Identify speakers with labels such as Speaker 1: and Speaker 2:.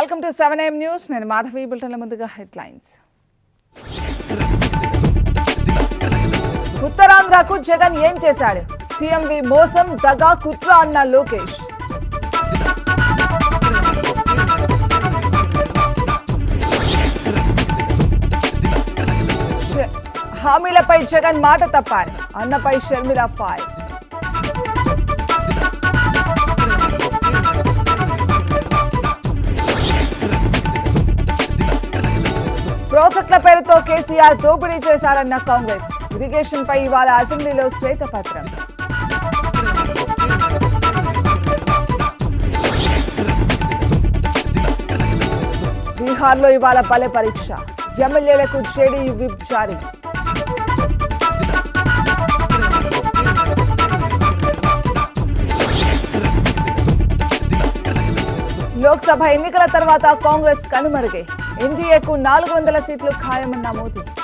Speaker 1: welcome to seven M news నేను మాధవి బులెటిన్ల ముందుగా headlines ఉత్తరాంధ్రకు జగన్ ఏం చేశాడు సీఎంవి మోసం దగా కుట్ర అన్న లోకేష్ ష- హామీలపై జగన్ మాట తప్పారు అన్నపై షర్మిల ఫైర్ ప్రాజెక్టుల పేరుతో కేసీఆర్ దోపిడీ చేశారన్న కాంగ్రెస్ ఇరిగేషన్ పై ఇవాళ అసెంబ్లీలో శ్వేతపత్రం బీహార్లో ఇవాళ బలె పరీక్ష ఎమ్మెల్యేలకు జేడీయూ విప్ జారీ లోక్సభ ఎన్నికల తర్వాత కాంగ్రెస్ కనుమరుగే ఎన్డీఏకు నాలుగు వందల సీట్లు ఖాయమన్న మోదీ